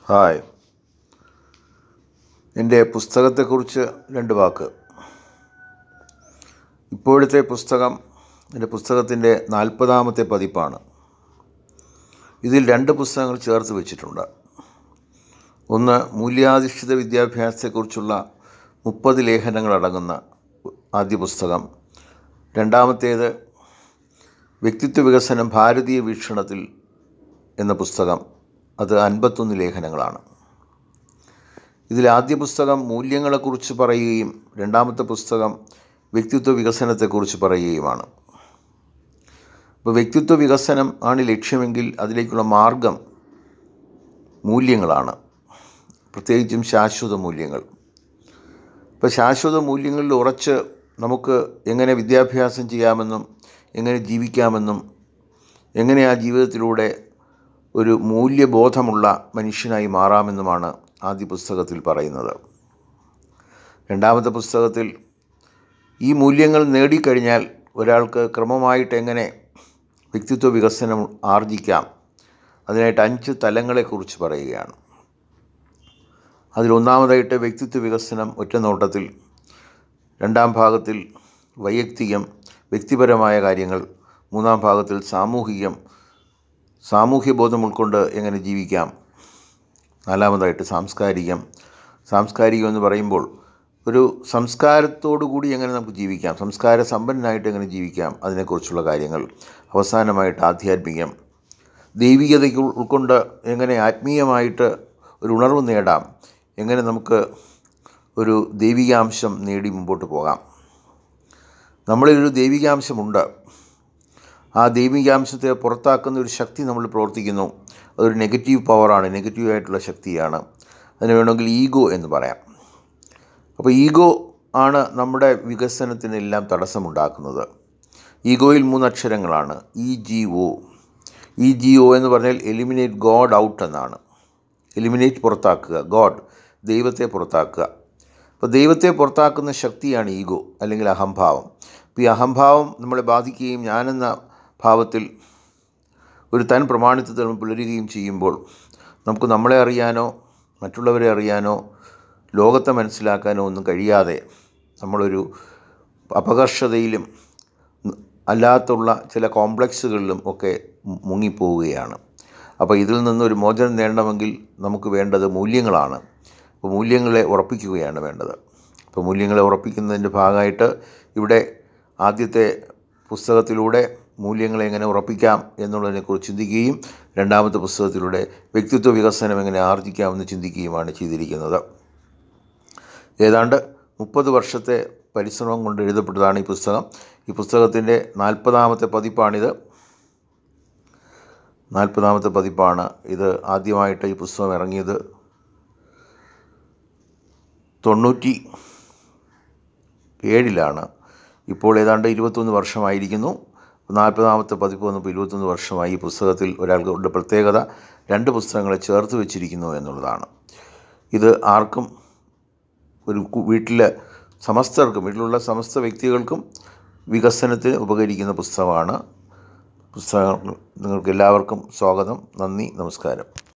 hi എൻ്റെ പുസ്തകത്തെക്കുറിച്ച് രണ്ട് വാക്ക് ഇപ്പോഴത്തെ പുസ്തകം എൻ്റെ പുസ്തകത്തിൻ്റെ നാൽപ്പതാമത്തെ പതിപ്പാണ് ഇതിൽ രണ്ട് പുസ്തകങ്ങൾ ചേർത്ത് വെച്ചിട്ടുണ്ട് ഒന്ന് മൂല്യാധിഷ്ഠിത വിദ്യാഭ്യാസത്തെക്കുറിച്ചുള്ള മുപ്പത് ലേഖനങ്ങളടങ്ങുന്ന ആദ്യ പുസ്തകം രണ്ടാമത്തേത് വ്യക്തിത്വ വികസനം ഭാരതീയ വീക്ഷണത്തിൽ എന്ന പുസ്തകം അത് അൻപത്തൊന്ന് ലേഖനങ്ങളാണ് ഇതിൽ ആദ്യ പുസ്തകം മൂല്യങ്ങളെക്കുറിച്ച് പറയുകയും രണ്ടാമത്തെ പുസ്തകം വ്യക്തിത്വ വികസനത്തെക്കുറിച്ച് പറയുകയുമാണ് അപ്പോൾ വ്യക്തിത്വ വികസനം ആണ് ലക്ഷ്യമെങ്കിൽ അതിലേക്കുള്ള മാർഗം മൂല്യങ്ങളാണ് പ്രത്യേകിച്ചും ശാശ്വത മൂല്യങ്ങൾ ഇപ്പോൾ ശാശ്വത മൂല്യങ്ങളിൽ ഉറച്ച് നമുക്ക് എങ്ങനെ വിദ്യാഭ്യാസം ചെയ്യാമെന്നും എങ്ങനെ ജീവിക്കാമെന്നും എങ്ങനെ ആ ജീവിതത്തിലൂടെ ഒരു മൂല്യബോധമുള്ള മനുഷ്യനായി മാറാമെന്നുമാണ് ആദ്യ പുസ്തകത്തിൽ പറയുന്നത് രണ്ടാമത്തെ പുസ്തകത്തിൽ ഈ മൂല്യങ്ങൾ നേടിക്കഴിഞ്ഞാൽ ഒരാൾക്ക് ക്രമമായിട്ട് എങ്ങനെ വ്യക്തിത്വ വികസനം ആർജിക്കാം അതിനായിട്ട് അഞ്ച് തലങ്ങളെക്കുറിച്ച് പറയുകയാണ് അതിലൊന്നാമതായിട്ട് വ്യക്തിത്വ വികസനം ഒറ്റനോട്ടത്തിൽ രണ്ടാം ഭാഗത്തിൽ വൈയക്തികം വ്യക്തിപരമായ കാര്യങ്ങൾ മൂന്നാം ഭാഗത്തിൽ സാമൂഹികം സാമൂഹ്യബോധം ഉൾക്കൊണ്ട് എങ്ങനെ ജീവിക്കാം നാലാമതായിട്ട് സാംസ്കാരികം സാംസ്കാരികം എന്ന് പറയുമ്പോൾ ഒരു സംസ്കാരത്തോടു കൂടി എങ്ങനെ നമുക്ക് ജീവിക്കാം സംസ്കാര സമ്പന്നനായിട്ട് എങ്ങനെ ജീവിക്കാം അതിനെക്കുറിച്ചുള്ള കാര്യങ്ങൾ അവസാനമായിട്ട് ആധ്യാത്മികം ദൈവികതയ്ക്ക് ഉൾക്കൊണ്ട് എങ്ങനെ ആത്മീയമായിട്ട് ഒരു ഉണർവ് നേടാം എങ്ങനെ നമുക്ക് ഒരു ദൈവികാംശം നേടി മുമ്പോട്ട് പോകാം നമ്മളിലൊരു ദൈവികാംശമുണ്ട് ആ ദൈവികാംശത്തെ പുറത്താക്കുന്ന ഒരു ശക്തി നമ്മൾ പ്രവർത്തിക്കുന്നു അതൊരു നെഗറ്റീവ് പവറാണ് നെഗറ്റീവായിട്ടുള്ള ശക്തിയാണ് അതിന് വേണമെങ്കിൽ ഈഗോ എന്ന് പറയാം അപ്പോൾ ഈഗോ ആണ് നമ്മുടെ വികസനത്തിനെല്ലാം തടസ്സമുണ്ടാക്കുന്നത് ഈഗോയിൽ മൂന്നക്ഷരങ്ങളാണ് E G O E G O എന്ന് പറഞ്ഞാൽ എലിമിനേറ്റ് ഗോഡ് ഔട്ട് എന്നാണ് എലിമിനേറ്റ് പുറത്താക്കുക ഗോഡ് ദൈവത്തെ പുറത്താക്കുക അപ്പോൾ ദൈവത്തെ പുറത്താക്കുന്ന ശക്തിയാണ് ഈഗോ അല്ലെങ്കിൽ അഹംഭാവം അപ്പോൾ ഈ അഹംഭാവം നമ്മളെ ബാധിക്കുകയും ഞാനെന്ന ഭാവത്തിൽ ഒരു തൻ പ്രമാണിത്വത്തിൽ നമ്മൾ പുലരുകയും ചെയ്യുമ്പോൾ നമുക്ക് നമ്മളെ അറിയാനോ മറ്റുള്ളവരെ അറിയാനോ ലോകത്തെ മനസ്സിലാക്കാനോ ഒന്നും കഴിയാതെ നമ്മളൊരു അപകർഷതയിലും അല്ലാത്തുള്ള ചില കോംപ്ലക്സുകളിലും ഒക്കെ മുങ്ങിപ്പോവുകയാണ് അപ്പോൾ ഇതിൽ നിന്നൊരു മോചനം നേടണമെങ്കിൽ നമുക്ക് വേണ്ടത് മൂല്യങ്ങളാണ് അപ്പോൾ മൂല്യങ്ങളെ ഉറപ്പിക്കുകയാണ് വേണ്ടത് അപ്പോൾ മൂല്യങ്ങളെ ഉറപ്പിക്കുന്നതിൻ്റെ ഭാഗമായിട്ട് ഇവിടെ ആദ്യത്തെ പുസ്തകത്തിലൂടെ മൂല്യങ്ങളെ എങ്ങനെ ഉറപ്പിക്കാം എന്നുള്ളതിനെക്കുറിച്ച് ചിന്തിക്കുകയും രണ്ടാമത്തെ പുസ്തകത്തിലൂടെ വ്യക്തിത്വ വികസനം എങ്ങനെ ആർജിക്കാമെന്ന് ചിന്തിക്കുകയുമാണ് ചെയ്തിരിക്കുന്നത് ഏതാണ്ട് മുപ്പത് വർഷത്തെ പരിശ്രമം കൊണ്ട് എഴുതപ്പെട്ടതാണ് ഈ പുസ്തകം ഈ പുസ്തകത്തിൻ്റെ നാൽപ്പതാമത്തെ പതിപ്പാണിത് നാൽപ്പതാമത്തെ പതിപ്പാണ് ഇത് ആദ്യമായിട്ട് ഈ പുസ്തകം ഇറങ്ങിയത് തൊണ്ണൂറ്റി ഏഴിലാണ് ഇപ്പോൾ ഏതാണ്ട് ഇരുപത്തൊന്ന് വർഷമായിരിക്കുന്നു നാൽപ്പതാമത്തെ പതിപ്പ് വന്നപ്പോൾ ഇരുപത്തൊന്ന് വർഷമായി ഈ പുസ്തകത്തിൽ ഒരാൾക്ക് പ്രത്യേകത രണ്ട് പുസ്തകങ്ങളെ ചേർത്ത് വെച്ചിരിക്കുന്നു എന്നുള്ളതാണ് ഇത് ആർക്കും ഒരു വീട്ടിലെ സമസ്തർക്കും വീട്ടിലുള്ള സമസ്ത വ്യക്തികൾക്കും വികസനത്തിന് ഉപകരിക്കുന്ന പുസ്തകമാണ് പുസ്തകം നിങ്ങൾക്ക് എല്ലാവർക്കും സ്വാഗതം നന്ദി നമസ്കാരം